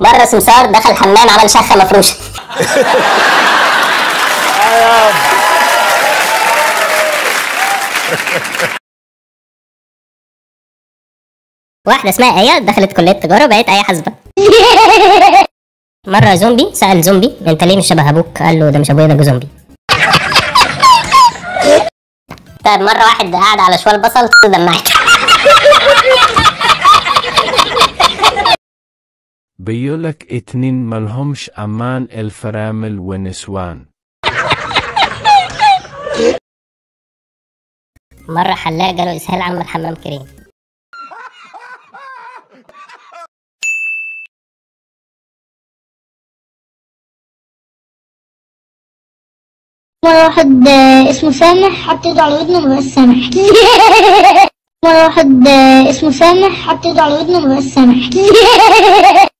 مرة سمسار دخل الحمام عمل شخة مفروشة واحدة اسمها آية دخلت كلية تجارة بقت آية حاسبة مرة زومبي سأل زومبي انت ليه مش شبه ابوك؟ قال له ده مش ابويا ده زومبي طيب مرة واحد قاعد على شوال بصل دمعت بيقولك اتنين ملهمش أمان الفرامل ونسوان مرة حلاق جاله إسهال عمل الحمام كريم مرة واحد آه، اسمه سامح حط ايده على ودنه مبقاش سامح مرة واحد آه، اسمه سامح حط ايده على ودنه مبقاش سامح